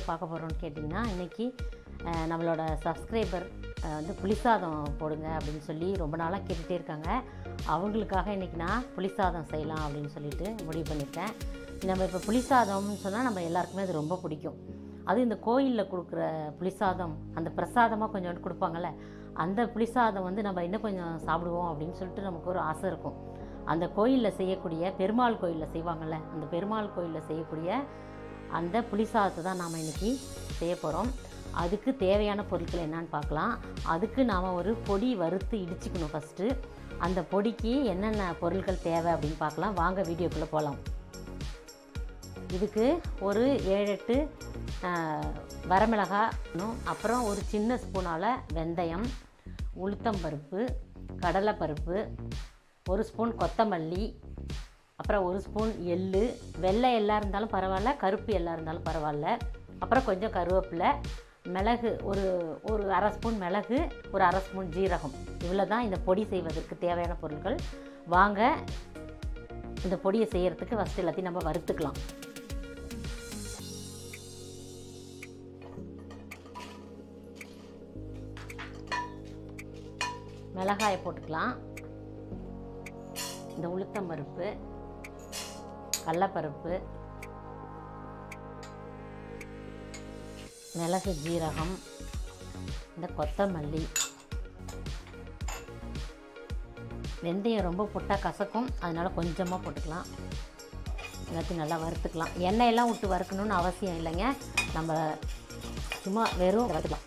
பார்க்க போகிறோம்னு கேட்டிங்கன்னா இன்றைக்கி நம்மளோட சப்ஸ்கிரைபர் வந்து புளிசாதம் போடுங்க அப்படின்னு சொல்லி ரொம்ப நாளாக கேட்டுகிட்டே இருக்காங்க அவங்களுக்காக இன்றைக்கி நான் புளிசாதம் செய்யலாம் அப்படின்னு சொல்லிட்டு முடிவு பண்ணியிருக்கேன் நம்ம இப்போ புளிசாதம்னு சொன்னால் நம்ம எல்லாருக்குமே அது ரொம்ப பிடிக்கும் அது இந்த கோயிலில் கொடுக்குற புளிசாதம் அந்த பிரசாதமாக கொஞ்சோண்டு கொடுப்பாங்கள்ல அந்த புளிசாதம் வந்து நம்ம இன்னும் கொஞ்சம் சாப்பிடுவோம் அப்படின்னு சொல்லிட்டு நமக்கு ஒரு ஆசை இருக்கும் அந்த கோயிலில் செய்யக்கூடிய பெருமாள் கோயிலில் செய்வாங்கள்ல அந்த பெருமாள் கோயிலில் செய்யக்கூடிய அந்த புளிசாதத்தை தான் நாம் இன்றைக்கி செய்ய போகிறோம் அதுக்கு தேவையான பொருட்கள் என்னன்னு பார்க்கலாம் அதுக்கு நாம் ஒரு பொடி வறுத்து இடிச்சுக்கணும் ஃபஸ்ட்டு அந்த பொடிக்கு என்னென்ன பொருட்கள் தேவை அப்படின்னு பார்க்கலாம் வாங்க வீடியோக்குள்ளே போகலாம் இதுக்கு ஒரு ஏழு எட்டு வரமிளகாய் அப்புறம் ஒரு சின்ன ஸ்பூனால் வெந்தயம் உளுத்தம்பருப்பு கடலைப்பருப்பு ஒரு ஸ்பூன் கொத்தமல்லி அப்புறம் ஒரு ஸ்பூன் எள்ளு வெள்ளை எல்லாம் இருந்தாலும் பரவாயில்ல கருப்பு எல்லாம் இருந்தாலும் பரவாயில்ல அப்புறம் கொஞ்சம் கருவேப்பிலை மிளகு ஒரு ஒரு அரை ஸ்பூன் மிளகு ஒரு அரை ஸ்பூன் ஜீரகம் இவ்வளோ தான் இந்த பொடி செய்வதற்கு தேவையான பொருட்கள் வாங்க இந்த பொடியை செய்கிறதுக்கு ஃபஸ்ட்டு எல்லாத்தையும் நம்ம வறுத்துக்கலாம் மிளகாயை போட்டுக்கலாம் இந்த உளுத்தம்பருப்பு கடலப்பருப்பு மிளகு ஜீரகம் இந்த கொத்தமல்லி வெந்தயம் ரொம்ப போட்டால் கசக்கும் அதனால் கொஞ்சமாக போட்டுக்கலாம் எல்லாத்தையும் நல்லா வறுத்துக்கலாம் எண்ணெயெல்லாம் விட்டு வறுக்கணும்னு அவசியம் இல்லைங்க நம்ம சும்மா வெறும் வறுத்துக்கலாம்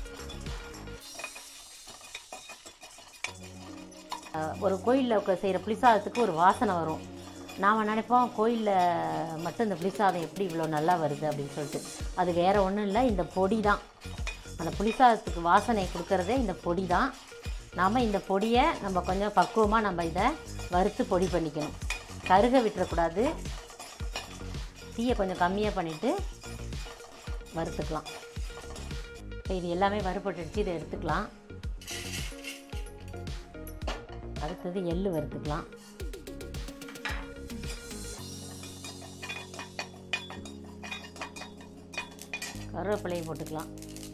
ஒரு கோயிலில் செய்கிற புளிசாதத்துக்கு ஒரு வாசனை வரும் நாம் நினைப்போம் கோயிலில் மட்டும் இந்த புளிசாதம் எப்படி இவ்வளோ நல்லா வருது அப்படின்னு சொல்லிட்டு அது வேறு ஒன்றும் இல்லை இந்த பொடி தான் அந்த புளிசாதத்துக்கு வாசனை கொடுக்கறதே இந்த பொடி தான் நாம் இந்த பொடியை நம்ம கொஞ்சம் பக்குவமாக நம்ம இதை வறுத்து பொடி பண்ணிக்கணும் கருக விட்டுறக்கூடாது தீயை கொஞ்சம் கம்மியாக பண்ணிவிட்டு வறுத்துக்கலாம் இப்போ இது எல்லாமே வறுபட்டுடுச்சு இதை எடுத்துக்கலாம் அடுத்தது எள்ளு வறுத்துக்கலாம் கருவேப்பிலையும் போட்டுக்கலாம்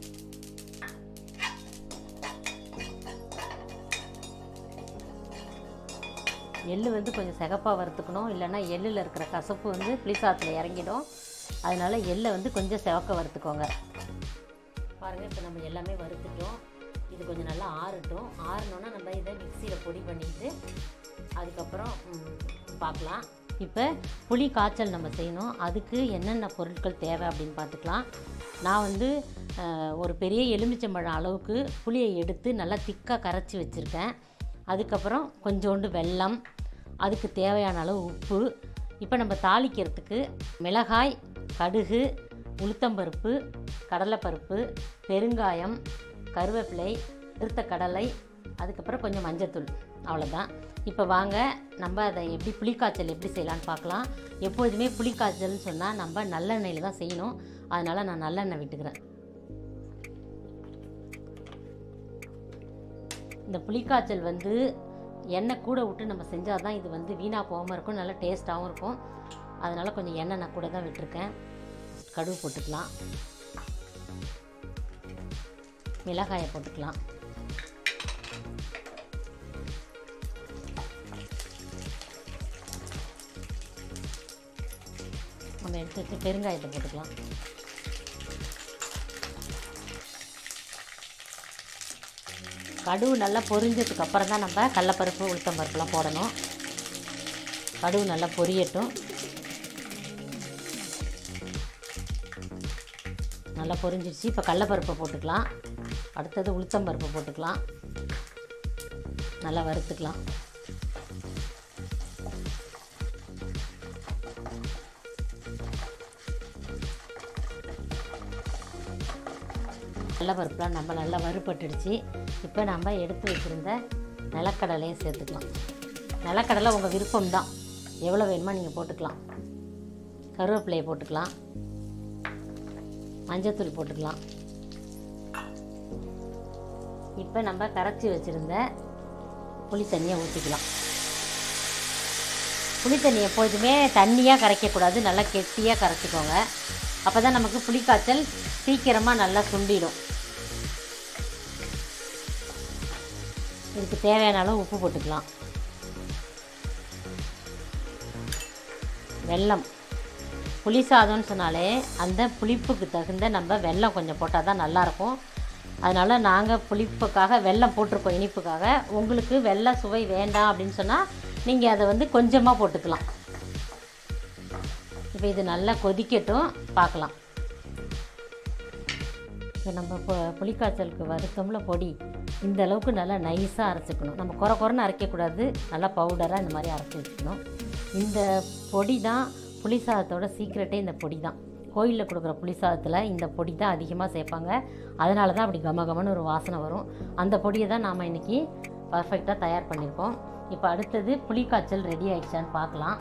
எள்ளு வந்து கொஞ்சம் சிகப்பாக வறுத்துக்கணும் இல்லைன்னா எள்ளில் இருக்கிற கசப்பு வந்து புளிசாத்தில் இறங்கிடும் அதனால் எள்ளை வந்து கொஞ்சம் சிவக்க வறுத்துக்கோங்க பாருங்கள் இப்போ நம்ம எல்லாமே வறுத்துட்டோம் இது கொஞ்சம் நல்லா ஆறட்டும் ஆறினோன்னா நம்ம இதை மிக்சியில் பொடி பண்ணிட்டு அதுக்கப்புறம் பார்க்கலாம் இப்போ புளி காய்ச்சல் நம்ம செய்யணும் அதுக்கு என்னென்ன பொருட்கள் தேவை அப்படின்னு பார்த்துக்கலாம் நான் வந்து ஒரு பெரிய எலுமிச்சம்பழம் அளவுக்கு புளியை எடுத்து நல்லா திக்காக கரைச்சி வச்சுருக்கேன் அதுக்கப்புறம் கொஞ்சோண்டு வெல்லம் அதுக்கு தேவையான அளவு உப்பு இப்போ நம்ம தாளிக்கிறதுக்கு மிளகாய் கடுகு உளுத்தம்பருப்பு கடலைப்பருப்பு பெருங்காயம் கருவேப்பிலை இருத்த கடலை அதுக்கப்புறம் கொஞ்சம் மஞ்சத்தூள் அவ்வளோதான் இப்போ வாங்க நம்ம அதை எப்படி புளிக்காய்ச்சல் எப்படி செய்யலான்னு பார்க்கலாம் எப்பொழுதுமே புளிக்காய்ச்சல்னு சொன்னால் நம்ம நல்லெண்ணெயில் தான் செய்யணும் அதனால் நான் நல்லெண்ணெய் விட்டுக்கிறேன் இந்த புளிக்காய்ச்சல் வந்து எண்ணெய் கூட விட்டு நம்ம செஞ்சால் தான் இது வந்து வீணாக போகாமல் இருக்கும் நல்லா டேஸ்ட்டாகவும் இருக்கும் அதனால் கொஞ்சம் எண்ணெய் நான் கூட தான் விட்டுருக்கேன் கடுகு போட்டுக்கலாம் மிளகாயை போட்டுக்கலாம் நம்ம எடுத்து வச்சு பெருங்காயத்தை போட்டுக்கலாம் கடுகு நல்லா பொரிஞ்சதுக்கு அப்புறம் தான் நம்ம கடலப்பருப்பு உளுத்தம்பருப்புலாம் போடணும் கடுகு நல்லா பொரியட்டும் நல்லா பொரிஞ்சிடுச்சு இப்போ கடலப்பருப்பை போட்டுக்கலாம் அடுத்தது உளுத்தம்பருப்பு போட்டுக்கலாம் நல்லா வறுத்துக்கலாம் கடலப்பருப்புலாம் நம்ம நல்லா வறுபட்டுடுச்சு இப்போ நம்ம எடுத்து வச்சுருந்த நிலக்கடலையும் சேர்த்துக்கலாம் நிலக்கடலை உங்கள் விருப்பம் தான் எவ்வளோ வேணுமோ நீங்கள் போட்டுக்கலாம் கருவேப்பிலையை போட்டுக்கலாம் மஞ்சத்தூள் போட்டுக்கலாம் இப்போ நம்ம கரைச்சி வச்சுருந்த புளி தண்ணியை ஊற்றிக்கலாம் புளி தண்ணி எப்பொழுதுமே தண்ணியாக கரைக்கக்கூடாது நல்லா கெட்டியாக கரைச்சிக்கோங்க அப்போ தான் நமக்கு புளிக்காய்ச்சல் சீக்கிரமாக நல்லா சுண்டிடும் இதுக்கு தேவையான அளவு உப்பு போட்டுக்கலாம் வெல்லம் புளி சாதம்னு சொன்னாலே அந்த புளிப்புக்கு தகுந்த நம்ம வெல்லம் கொஞ்சம் போட்டால் தான் நல்லாயிருக்கும் அதனால் நாங்கள் புளிப்புக்காக வெல்லம் போட்டிருக்கோம் இனிப்புக்காக உங்களுக்கு வெல்ல சுவை வேண்டாம் அப்படின்னு சொன்னால் நீங்கள் அதை வந்து கொஞ்சமாக போட்டுக்கலாம் இப்போ இது நல்லா கொதிக்கட்டும் பார்க்கலாம் இப்போ நம்ம இப்போ புளிக்காய்ச்சலுக்கு வருத்தம்ல பொடி இந்த அளவுக்கு நல்லா நைஸாக அரைச்சிக்கணும் நம்ம குறை குறைன்னு அரைக்கக்கூடாது நல்லா பவுடராக இந்த மாதிரி அரைச்சி வச்சுக்கணும் இந்த பொடி தான் புளி சாதத்தோட சீக்ரெட்டே இந்த பொடி தான் கோயிலில் கொடுக்குற புளி சாதத்தில் இந்த பொடி தான் அதிகமாக சேர்ப்பாங்க அதனால தான் அப்படி கம கமன்னு ஒரு வாசனை வரும் அந்த பொடியை தான் நாம் இன்றைக்கி பர்ஃபெக்டாக தயார் பண்ணியிருக்கோம் இப்போ அடுத்தது புளிக்காய்ச்சல் ரெடி ஆயிடுச்சான்னு பார்க்கலாம்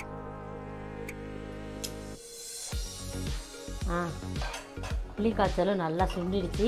ஆ புளிக்காய்ச்சலும் நல்லா சுண்டிடுச்சு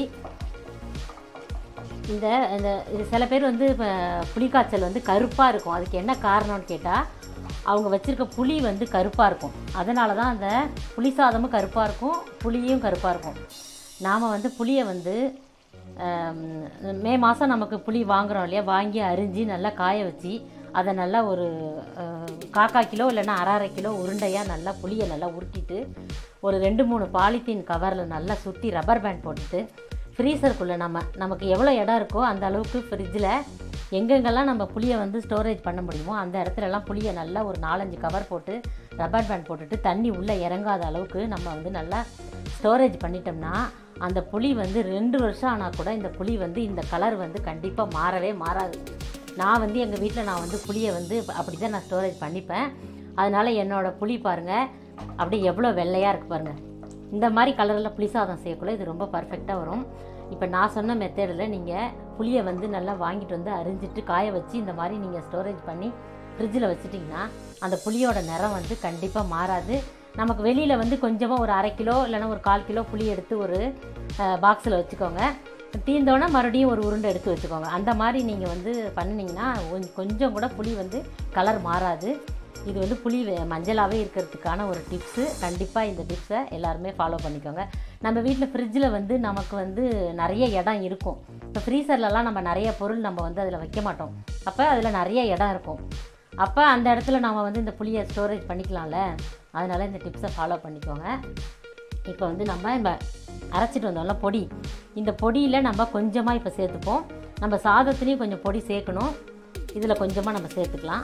இந்த இந்த இது சில பேர் வந்து இப்போ புளிக்காய்ச்சல் வந்து கருப்பாக இருக்கும் அதுக்கு என்ன காரணம்னு கேட்டால் அவங்க வச்சுருக்க புளி வந்து கருப்பாக இருக்கும் அதனால தான் அந்த புளி சாதமும் கருப்பாக இருக்கும் புளியும் கருப்பாக இருக்கும் நாம் வந்து புளியை வந்து ஆம், மே மாதம் நமக்கு புளி வாங்குறோம் இல்லையா வாங்கி அரிஞ்சு நல்லா காய வச்சு அதை நல்லா ஒரு அஹ், காக்கா கிலோ இல்லைன்னா அரை அரை கிலோ உருண்டையாக நல்லா புளியை நல்லா உருட்டிட்டு ஒரு ரெண்டு மூணு பாலித்தீன் கவரில் நல்லா சுற்றி ரப்பர் பேண்ட் போட்டுட்டு ஃப்ரீசருக்குள்ளே நம்ம நமக்கு எவ்வளோ இடம் இருக்கோ அந்த அளவுக்கு ஃப்ரிட்ஜில் எங்கெங்கெல்லாம் நம்ம புளியை வந்து ஸ்டோரேஜ் பண்ண முடியுமோ அந்த இடத்துலலாம் புளியை நல்லா ஒரு நாலஞ்சு கவர் போட்டு ரப்பர் பேண்ட் போட்டுட்டு தண்ணி உள்ளே இறங்காத அளவுக்கு நம்ம வந்து நல்லா ஸ்டோரேஜ் பண்ணிட்டோம்னா அந்த புளி வந்து ரெண்டு வருஷம் ஆனால் கூட இந்த புளி வந்து இந்த கலர் வந்து கண்டிப்பாக மாறவே மாறாது நான் வந்து எங்கள் வீட்டில் நான் வந்து புளியை வந்து அப்படி தான் நான் ஸ்டோரேஜ் பண்ணிப்பேன் அதனால் என்னோடய புளி பாருங்கள் அப்படியே எவ்வளோ வெள்ளையாக இருக்குது பாருங்கள் இந்த மாதிரி கலரில் புளி சாதம் செய்யக்குள்ள இது ரொம்ப பர்ஃபெக்டாக வரும் இப்போ நான் சொன்ன மெத்தடில் நீங்கள் புளியை வந்து நல்லா வாங்கிட்டு வந்து அரிஞ்சிட்டு காய வச்சு இந்த மாதிரி நீங்கள் ஸ்டோரேஜ் பண்ணி ஃப்ரிட்ஜில் வச்சிட்டிங்கன்னா அந்த புளியோட நிறம் வந்து கண்டிப்பாக மாறாது நமக்கு வெளியில் வந்து கொஞ்சமாக ஒரு அரை கிலோ இல்லைன்னா ஒரு கால் கிலோ புளி எடுத்து ஒரு பாக்ஸில் வச்சுக்கோங்க தீர்ந்தோன்னே மறுபடியும் ஒரு உருண்டை எடுத்து வச்சுக்கோங்க அந்த மாதிரி நீங்கள் வந்து பண்ணினீங்கன்னா கொஞ்ச- கொஞ்சம் கூட புளி வந்து கலர் மாறாது இது வந்து புளி வே- மஞ்சளாவே இருக்கிறதுக்கான ஒரு டிப்ஸு கண்டிப்பாக இந்த டிப்ஸை எல்லாருமே ஃபாலோ பண்ணிக்கோங்க நம்ம வீட்டில் ஃப்ரிட்ஜில் வந்து நமக்கு வந்து நிறைய இடம் இருக்கும் இப்போ ஃப்ரீசர்லலாம் நம்ம நிறைய பொருள் நம்ம வந்து அதில் வைக்க மாட்டோம் அப்போ அதில் நிறைய இடம் இருக்கும் அப்போ அந்த இடத்துல நம்ம வந்து இந்த புளியை ஸ்டோரேஜ் பண்ணிக்கலாம்ல அதனால் இந்த டிப்ஸை ஃபாலோ பண்ணிக்கோங்க இப்போ வந்து நம்ம இந்த அரைச்சிட்டு வந்தோம்ல பொடி இந்த பொடியில் நம்ம கொஞ்சமாக இப்போ சேர்த்துப்போம் நம்ம சாதத்துலேயும் கொஞ்சம் பொடி சேர்க்கணும் இதில் கொஞ்சமாக நம்ம சேர்த்துக்கலாம்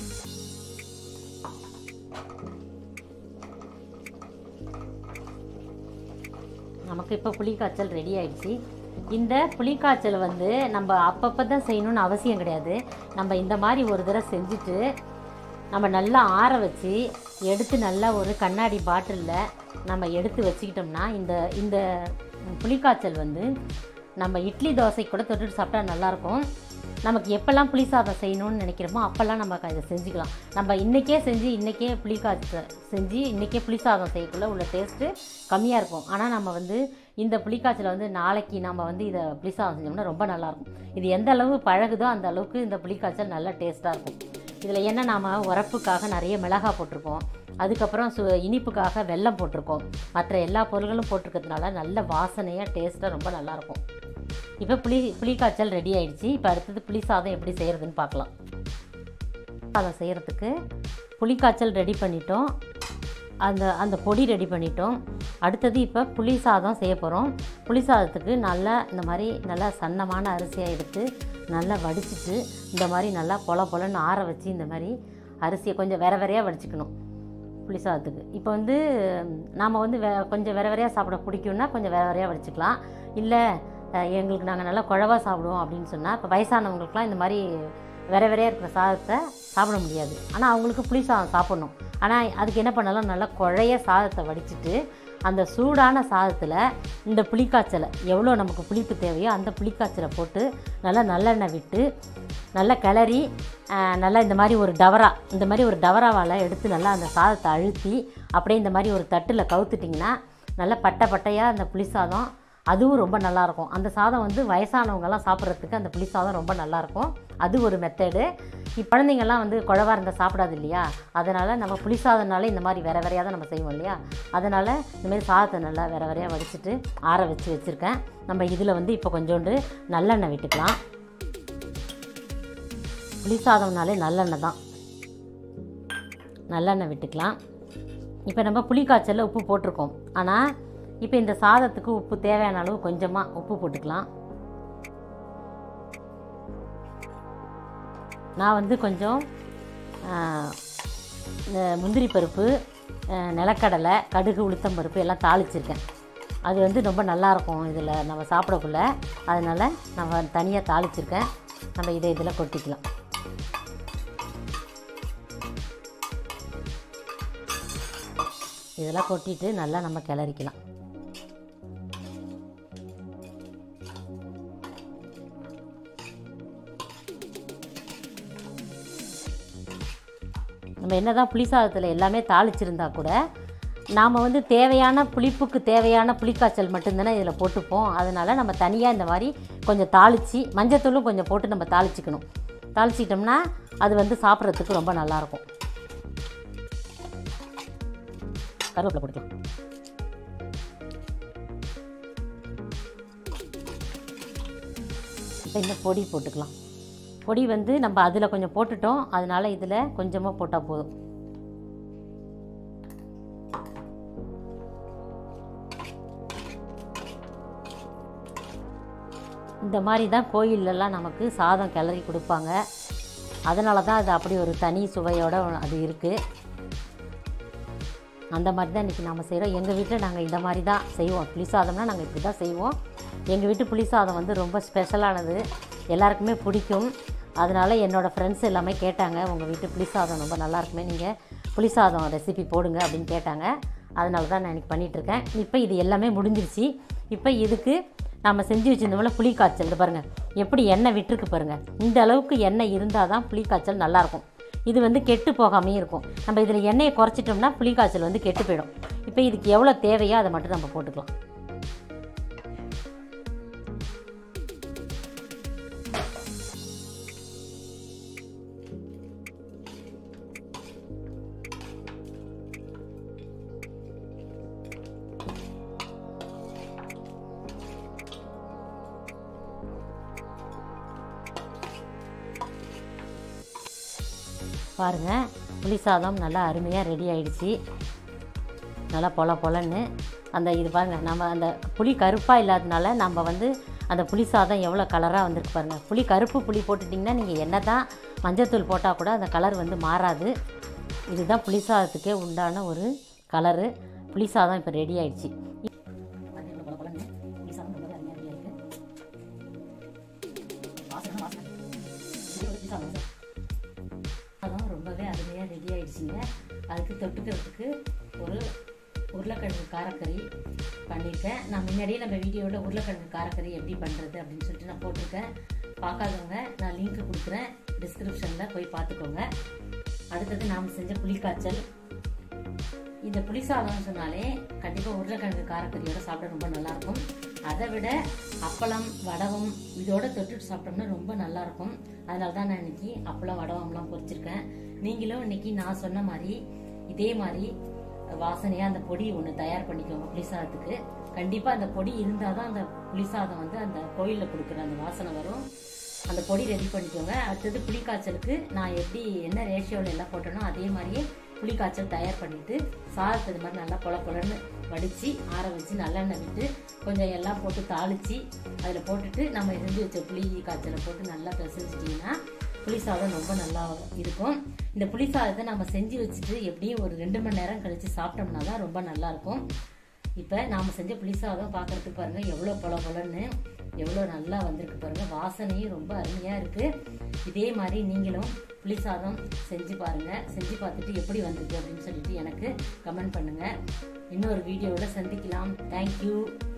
நமக்கு இப்போ புளிக்காய்ச்சல் ரெடி ஆயிடுச்சு இந்த புளிக்காய்ச்சல் வந்து நம்ம அப்பப்போ தான் செய்யணும்னு அவசியம் கிடையாது நம்ம இந்த மாதிரி ஒரு தடவை செஞ்சுட்டு நம்ம நல்லா ஆற வச்சு எடுத்து நல்லா ஒரு கண்ணாடி பாட்டிலில் நம்ம எடுத்து வச்சுக்கிட்டோம்னா இந்த இந்த புளிக்காய்ச்சல் வந்து நம்ம இட்லி தோசை கூட தொட்டுட்டு சாப்பிட்டா நல்லாயிருக்கும் நமக்கு எப்போல்லாம் புளி சாதம் செய்யணும்னு நினைக்கிறோமோ அப்போல்லாம் நம்ம க- இதை செஞ்சுக்கலாம் நம்ம இன்றைக்கே செஞ்சு இன்றைக்கே புளி காய்ச்சல் செஞ்சு இன்றைக்கே புளி சாதம் செய்யக்குள்ள உள்ள டேஸ்ட்டு கம்மியாக இருக்கும் ஆனால் நம்ம வந்து இந்த புளிக்காய்ச்சலை வந்து நாளைக்கு நம்ம வந்து இதை புளி சாதம் செஞ்சோம்னா ரொம்ப நல்லாயிருக்கும் இது எந்த அளவு பழகுதோ அந்த அளவுக்கு இந்த புளிக்காய்ச்சல் நல்ல டேஸ்ட்டாக இருக்கும் இதில் என்ன நாம் உரப்புக்காக நிறைய மிளகாய் போட்டிருக்கோம் அதுக்கப்புறம் சு இனிப்புக்காக வெல்லம் போட்டிருக்கோம் மற்ற எல்லா பொருள்களும் போட்டிருக்கிறதுனால நல்ல வாசனையாக டேஸ்ட்டாக ரொம்ப நல்லாயிருக்கும் இப்போ புளி புளிக்காய்ச்சல் ரெடி ஆயிடுச்சு இப்போ அடுத்தது புளி சாதம் எப்படி செய்கிறதுன்னு பார்க்கலாம் சாதம் செய்கிறதுக்கு புளிக்காய்ச்சல் ரெடி பண்ணிட்டோம் அந்த அந்த பொடி ரெடி பண்ணிட்டோம் அடுத்தது இப்போ புளி சாதம் செய்ய போகிறோம் புளி சாதத்துக்கு நல்லா இந்த மாதிரி நல்லா சன்னமான அரிசியாக எடுத்து நல்லா வடிச்சிட்டு இந்த மாதிரி நல்லா பொல பொலன்னு ஆற வச்சு இந்த மாதிரி அரிசியை கொஞ்சம் வேற வேறையாக வடிச்சுக்கணும் புளி சாதத்துக்கு இப்போ வந்து நாம் வந்து வே கொஞ்சம் வேற வேறையாக சாப்பிட பிடிக்கும்னா கொஞ்சம் வேற வேறையாக வடிச்சுக்கலாம் இல்லை அஹ், எங்களுக்கு நாங்கள் நல்லா குழவா சாப்பிடுவோம் அப்படின்னு சொன்னால் இப்போ வயசானவங்களுக்குலாம் இந்த மாதிரி வேற வேறையாக இருக்கிற சாதத்தை சாப்பிட முடியாது ஆனால் அவங்களுக்கு புளி சாதம் சாப்பிடணும் ஆனால் அதுக்கு என்ன பண்ணலாம் நல்லா குழைய சாதத்தை வடிச்சிட்டு அந்த சூடான சாதத்தில் இந்த புளிக்காய்ச்சலை எவ்வளோ நமக்கு புளிப்பு தேவையோ அந்த புளிக்காய்ச்சலை போட்டு நல்லா நல்லெண்ணெய் விட்டு நல்லா கிளறி ஆஹ், நல்லா இந்த மாதிரி ஒரு டவரா இந்த மாதிரி ஒரு டவராவால் எடுத்து நல்லா அந்த சாதத்தை அழுத்தி அப்படியே இந்த மாதிரி ஒரு தட்டில் கவுத்துட்டிங்கன்னா நல்லா பட்டை பட்டையாக அந்த புளி சாதம் அதுவும் ரொம்ப நல்லாயிருக்கும் அந்த சாதம் வந்து வயசானவங்கெல்லாம் சாப்பிட்றதுக்கு அந்த புளி சாதம் ரொம்ப நல்லாயிருக்கும் அது ஒரு மெத்தடு இப்போ குழந்தைங்கள்லாம் வந்து குழவா இருந்தால் சாப்பிடாது இல்லையா அதனால் நம்ம புளி சாதம்னாலே இந்த மாதிரி வேற வேறையாக தான் நம்ம செய்வோம் இல்லையா அதனால் இந்தமாரி சாதத்தை நல்லா வேற வேறையாக வடிச்சிட்டு ஆற வச்சு வச்சுருக்கேன் நம்ம இதில் வந்து இப்போ கொஞ்சோண்டு நல்லெண்ணெய் விட்டுக்கலாம் புளி சாதம்னாலே நல்லெண்ணெய் தான் நல்லெண்ணெய் விட்டுக்கலாம் இப்போ நம்ம புளி காய்ச்சலில் உப்பு போட்டிருக்கோம் ஆனால் இப்போ இந்த சாதத்துக்கு உப்பு தேவையான அளவு கொஞ்சமாக உப்பு போட்டுக்கலாம் நான் வந்து கொஞ்சம் ஆ, இந்த முந்திரி பருப்பு ஆ, நிலக்கடலை கடுகு உளுத்தம் பருப்பு எல்லாம் தாளிச்சிருக்கேன் அது வந்து ரொம்ப நல்லாயிருக்கும் இதில் நம்ம சாப்பிடக்குள்ள அதனால் நம்ம தனியாக தாளிச்சிருக்கேன் நம்ம இதை இதில் கொட்டிக்கலாம் இதெல்லாம் கொட்டிட்டு நல்லா நம்ம கிளறிக்கலாம் நம்ம என்னதான் புளி சாதத்தில் எல்லாமே தாளிச்சிருந்தா கூட நாம் வந்து தேவையான புளிப்புக்கு தேவையான புளிக்காய்ச்சல் மட்டும்தானே இதில் போட்டுப்போம் அதனால் நம்ம தனியாக இந்த மாதிரி கொஞ்சம் தாளித்து மஞ்சத்தூளும் கொஞ்சம் போட்டு நம்ம தாளிச்சிக்கணும் தாளிச்சிக்கிட்டோம்னா அது வந்து சாப்பிட்றதுக்கு ரொம்ப நல்லாயிருக்கும் கருவேப்பிலை போட்டுக்கலாம் இப்போ இந்த பொடி போட்டுக்கலாம் பொடி வந்து நம்ம அதில் கொஞ்சம் போட்டுட்டோம் அதனால இதில் கொஞ்சமாக போட்டால் போதும் இந்த மாதிரி தான் கோயில்லலாம் நமக்கு சாதம் கிளறி கொடுப்பாங்க அதனால தான் அது அப்படி ஒரு தனி சுவையோட அது இருக்குது அந்த மாதிரி தான் இன்றைக்கி நம்ம செய்கிறோம் எங்கள் வீட்டில் நாங்கள் இந்த மாதிரி தான் செய்வோம் புளி சாதம்னா நாங்கள் இப்படி தான் செய்வோம் எங்கள் வீட்டு புளி சாதம் வந்து ரொம்ப ஸ்பெஷலானது எல்லாருக்குமே பிடிக்கும் அதனால் என்னோடய ஃப்ரெண்ட்ஸ் எல்லாமே கேட்டாங்க உங்கள் வீட்டு புளி சாதம் ரொம்ப நல்லா இருக்குமே நீங்கள் புளி சாதம் ரெசிபி போடுங்க அப்படின்னு கேட்டாங்க அதனால தான் நான் இன்றைக்கி பண்ணிகிட்ருக்கேன் இப்போ இது எல்லாமே முடிஞ்சிருச்சு இப்போ இதுக்கு நம்ம செஞ்சு வச்சுருந்தோம்ல புளி காய்ச்சல் இது பாருங்கள் எப்படி எண்ணெய் விட்டுருக்கு பாருங்கள் இந்த அளவுக்கு எண்ணெய் இருந்தால் தான் புளி காய்ச்சல் நல்லாயிருக்கும் இது வந்து கெட்டு போகாமையும் இருக்கும் நம்ம இதில் எண்ணெயை குறைச்சிட்டோம்னா புளி காய்ச்சல் வந்து கெட்டு போயிடும் இப்போ இதுக்கு எவ்வளோ தேவையோ அதை மட்டும் நம்ம போட்டுக்கலாம் பாருங்கள் புளி சாதம் நல்லா அருமையாக ரெடி ஆயிடுச்சு நல்லா பொல பொலன்னு அந்த இது பாருங்க நம்ம அந்த புளி கருப்பாக இல்லாதனால நம்ம வந்து அந்த புளி சாதம் எவ்வளோ கலராக வந்திருக்கு பாருங்கள் புளி கருப்பு புளி போட்டுட்டிங்கன்னா நீங்கள் என்ன தான் மஞ்சத்தூள் போட்டால் கூட அந்த கலர் வந்து மாறாது இதுதான் புளி சாதத்துக்கே உண்டான ஒரு கலரு புளி சாதம் இப்போ ரெடி ஆயிடுச்சு புளி சாதம் ரொம்பவே அருமையாக ரெடி ஆயிருக்கு வாசனை வாசனை இது ஒரு புளி சாதம் சார் அதுவும் ரொம்பவே அருமையாக ரெடி ஆயிடுச்சுங்க அதுக்கு தொட்டுக்கிறதுக்கு ஒரு உருளைக்கிழங்கு காரக்கறி பண்ணியிருக்கேன் நான் முன்னாடியே நம்ம வீடியோவில் உருளைக்கிழங்கு காரக்கறி எப்படி பண்ணுறது அப்படின்னு சொல்லிட்டு நான் போட்டிருக்கேன் பார்க்காதவங்க நான் லிங்க் கொடுக்குறேன் டிஸ்கிரிப்ஷனில் போய் பார்த்துக்கோங்க அடுத்தது நாம் செஞ்ச புளிக்காய்ச்சல் இந்த புளி சாதம்னு சொன்னாலே கண்டிப்பாக உருளைக்கிழங்கு காரக்கறியோட சாப்பிட ரொம்ப நல்லாயிருக்கும் அதை விட அப்பளம் வடகம் இதோட தொட்டுட்டு சாப்பிட்டோம்னா ரொம்ப நல்லாயிருக்கும் அதனால தான் நான் இன்னைக்கு அப்பளம் வடவம்லாம் பொரிச்சிருக்கேன் நீங்களும் இன்னைக்கு நான் சொன்ன மாதிரி இதே மாதிரி வாசனையாக அந்த பொடி ஒன்று தயார் பண்ணிக்கோங்க புளி சாதத்துக்கு கண்டிப்பாக அந்த பொடி இருந்தால் தான் அந்த புளி சாதம் வந்து அந்த கோயிலில் கொடுக்குற அந்த வாசனை வரும் அந்த பொடி ரெடி பண்ணிக்கோங்க அடுத்தது புளி காய்ச்சலுக்கு நான் எப்படி என்ன ரேஷியோவில் எல்லாம் போட்டேனோ அதே மாதிரியே புளி காய்ச்சல் தயார் பண்ணிட்டு சாதத்தை இது மாதிரி நல்லா பொல பொலன்னு வடித்து ஆற வச்சு நல்லெண்ணெய் விட்டு கொஞ்சம் எல்லாம் போட்டு தாளித்து அதில் போட்டுட்டு நம்ம செஞ்சு வச்ச புளி காய்ச்சலை போட்டு நல்லா பிசைஞ்சிட்டிங்கன்னா புளி சாதம் ரொம்ப நல்லா இருக்கும் இந்த புளி சாதத்தை நம்ம செஞ்சு வச்சுட்டு எப்படியும் ஒரு ரெண்டு மணி நேரம் கழித்து சாப்பிட்டோம்னா தான் ரொம்ப நல்லா இருக்கும் இப்போ நாம் செஞ்ச புளி சாதம் பார்க்குறதுக்கு பாருங்கள் எவ்வளோ பொல பொலன்னு எவ்வளோ நல்லா வந்திருக்கு பாருங்கள் வாசனையும் ரொம்ப அருமையாக இருக்குது இதே மாதிரி நீங்களும் புளி சாதம் செஞ்சு பாருங்கள் செஞ்சு பார்த்துட்டு எப்படி வந்திருக்கு அப்படின்னு சொல்லிட்டு எனக்கு கமெண்ட் பண்ணுங்கள் இன்னொரு வீடியோவில் சந்திக்கலாம் தேங்க்யூ